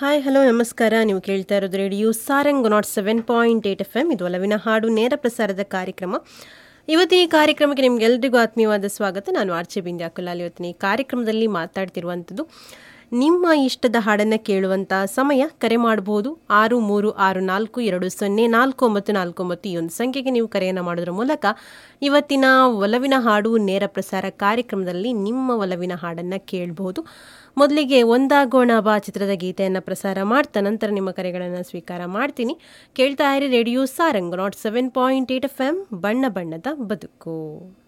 hi hello ನಮಸ್ಕಾರ ನೀವು ಕೇಳ್ತಾ ಇರೋದು radio Sarang nought seven point eight F M ಇದು ಒಲವಿನ ಹಾಡು ನೇರ ಪ್ರಸಾರದ ಕಾರ್ಯಕ್ರಮ ಇವತ್ತಿನ ಈ ಕಾರ್ಯಕ್ರಮಕ್ಕೆ ನಿಮಗೆಲ್ಲರಿಗೂ ಆತ್ಮೀಯವಾದ ಸ್ವಾಗತ ನಾನು ಆರ್ಚೆ ಬಿಂದ್ಯಾ ಕುಲಾಲ್ ಇವತ್ತಿನ ಈ ಕಾರ್ಯಕ್ರಮದಲ್ಲಿ ಮಾತಾಡ್ತಿರುವಂಥದ್ದು ನಿಮ್ಮ ಇಷ್ಟದ ಹಾಡನ್ನು ಕೇಳುವಂಥ ಸಮಯ ಕರೆ ಮಾಡಬಹುದು ಆರು ಮೂರು ಆರು ನಾಲ್ಕು ಎರಡು ಸೊನ್ನೆ ನಾಲ್ಕು ಒಂಬತ್ತು ನಾಲ್ಕು ಒಂಬತ್ತು ಈ ಒಂದು ಸಂಖ್ಯೆಗೆ ನೀವು ಕರೆಯನ್ನು ಮಾಡೋದ್ರ ಮೂಲಕ ಇವತ್ತಿನ ಒಲವಿನ ಹಾಡು ನೇರ ಪ್ರಸಾರ ಕಾರ್ಯಕ್ರಮದಲ್ಲಿ ನಿಮ್ಮ ಒಲವಿನ ಹಾಡನ್ನು ಕೇಳಬಹುದು ಮೊದಲಿಗೆ ಒಂದಾಗೋಣ ಬಾ ಚಿತ್ರದ ಗೀತೆಯನ್ನು ಪ್ರಸಾರ ಮಾಡ್ತಾ ನಂತರ ನಿಮ್ಮ ಕರೆಗಳನ್ನು ಸ್ವೀಕಾರ ಮಾಡ್ತೀನಿ ಕೇಳ್ತಾ ಇರಿ radio Sarang nought seven point eight F M ಬಣ್ಣ ಬಣ್ಣದ ಬದುಕು